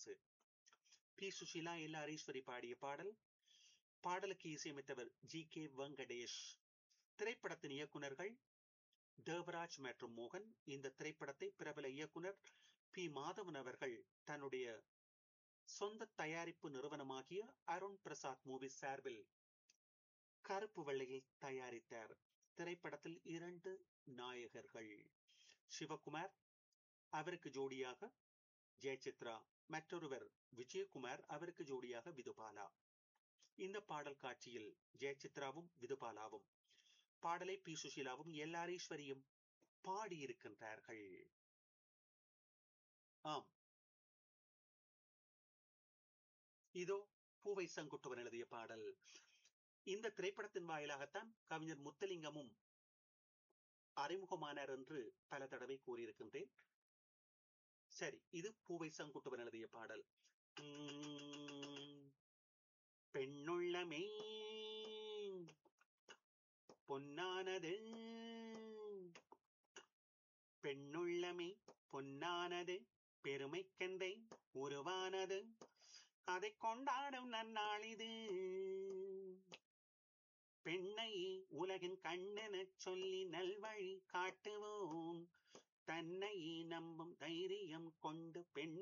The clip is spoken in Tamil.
பரிசு பி சுஷீலா எல் ஹரீஸ்வரி பாடிய பாடல் பாடலுக்கு இசையமைத்தவர் ஜி கே வெங்கடேஷ் திரைப்படத்தின் இயக்குநர்கள் தேவராஜ் மற்றும் மோகன் இந்த திரைப்படத்தை பிரபல இயக்குனர் பி மாதவன் அவர்கள் தன்னுடைய சொந்த தயாரிப்பு நிறுவனமாகிய அருண் பிரசாத் மூவி சார்பில் கருப்பு வெள்ளையில் தயாரித்தார் திரைப்படத்தில் இரண்டு நாயகர்கள் சிவகுமார் அவருக்கு ஜோடியாக ஜெயசித்ரா மற்றொருவர் விஜயகுமார் அவருக்கு ஜோடியாக விதுபாலா இந்த பாடல் காட்சியில் ஜெயசித்ராவும் விதுபாலாவும் பாடலை பி சுஷீலாவும் எல்லாரீஸ்வரியும் பாடியிருக்கின்றார்கள் ஆம் இதோ பூவை சங்குட்டுவன் எழுதிய பாடல் இந்த திரைப்படத்தின் வாயிலாகத்தான் கவிஞர் முத்தலிங்கமும் அறிமுகமானார் என்று பல தடவை கூறியிருக்கின்றேன் சரி இது பூவை சங்குட்டுவன் எழுதிய பாடல் பெண்ணுள்ளமே பொன்னானது பெண்ணுள்ளமே பொன்னானது பெருமைக்கெந்தை உருவானது அதை கொண்டாடும் நன்னாளிது பெண்ணை உலகின் கண்ணென சொல்லி நல்வழி காட்டுவோம் தன்னை நம்பும் தைரியம் கொண்டு பெண்